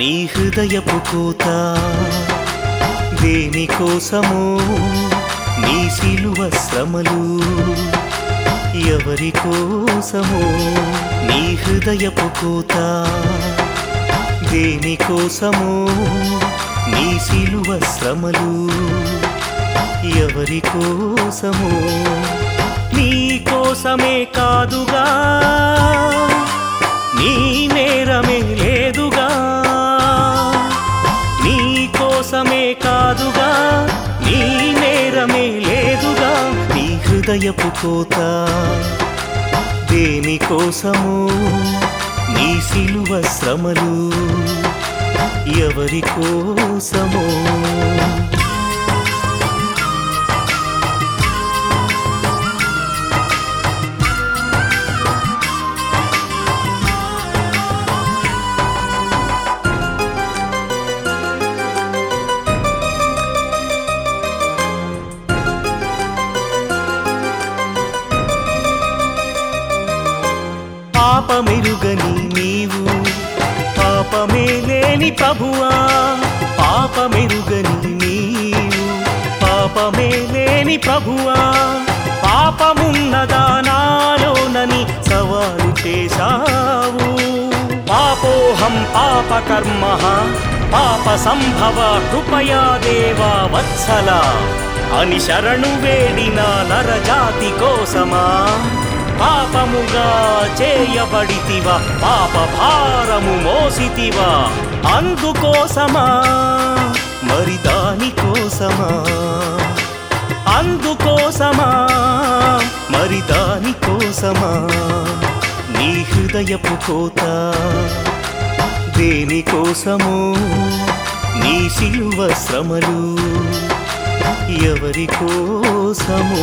నీ హృదయపు కోత దేనికోసమో నీ శిలువ శ్రమలు ఎవరి కోసమో నీ హృదయపు కోత దేనికోసమో నీ శిలువ శ్రమలు ఎవరి కోసమో నీ కోసమే కాదుగా నీ నేరమే లేదుగా నీ కోసమే కాదుగా నీ నేరమే లేదుగా నీ హృదయపు కోత దేనికోసమో నీ శిలువ శ్రమలు ఎవరి కోసమో పాపమెరుగని నీవు పాపమే లేని ప్రభువా పాపమెరుగని నీవు పాపమే లేని ప్రభువా పాపమున్నదా నాలోనని సవాలు చేశావు పాపోహం పాపకర్మ పాప సంభవ కృపయా దేవా వత్సల అని శరణు వేడిన నరజాతి కోసమా పాపముగా చేయబడితివా పాప భారము మోసితివా అందుకోసమా మరి దాని కోసమా అందుకోసమా మరి దాని కోసమా నీ హృదయపు కోత దేనికోసమో నీ శిలువ శ్రమలు ఎవరి కోసమో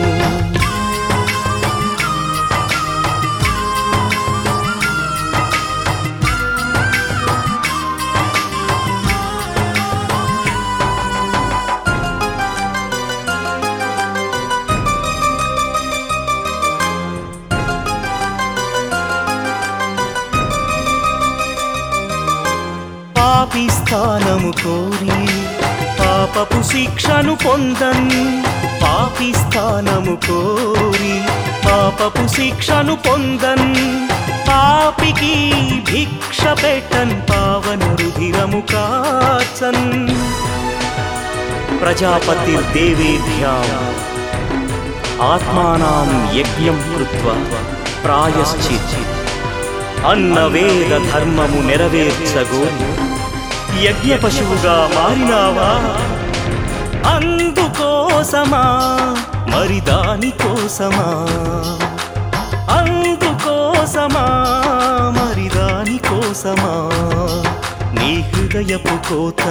పాపి స్థానము కోరి పాపపు శిక్షను పొందన్ పాపి స్థానము కోరి పాపపు శిక్షను పొందన్ పాపికి భిక్ష పెట్టన్ పావన రుధిరము కాచన్ ప్రజాపతిర్దేవేభ్యాం ఆత్మానాం యజ్ఞం కృత్వా ప్రాయశ్చిత్ అన్న వేద ధర్మము నెరవేర్చగోని యజ్ఞ పశువుగా మారినావా అందుకోసమా మరి దాని కోసమా అందుకోసమా మరి దాని కోసమా నీ హృదయపు కోత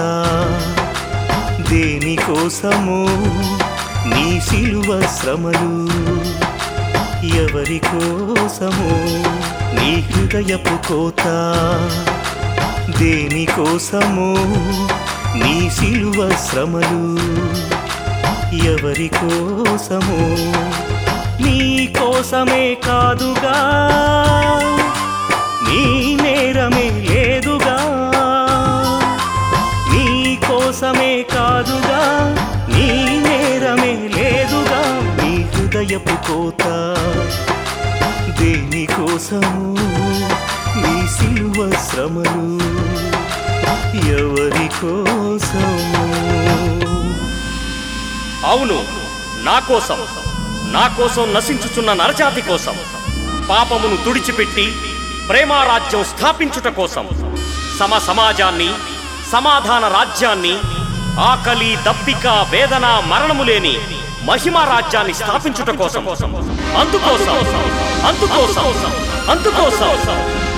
దేనికోసమో నీ శిలువ శ్రమలు ఎవరి కోసమో నీ హృదయపు కోత దేనికోసమో నీ శిలువ శ్రమలు ఎవరి కోసమో నీ కోసమే కాదుగా నీ నేరమే లేదుగా నీ కోసమే కాదుగా నీ నేరమే లేదుగా నీ హృదయపు కోత దేనికోసము నీ శిలువ శ్రమలు ఎవరి కోసము అవును నా కోసం నా కోసం నశించుచున్న నరజాతి కోసం పాపమును తుడిచిపెట్టి ప్రేమారాజ్యం స్థాపించుట కోసం సమ సమాజాన్ని సమాధాన రాజ్యాన్ని ఆకలి దప్పిక వేదన మరణము లేని మహిమా రాజ్యాన్ని స్థాపించుట కోసం అందుకోసం అందుకోసం అందుకోసం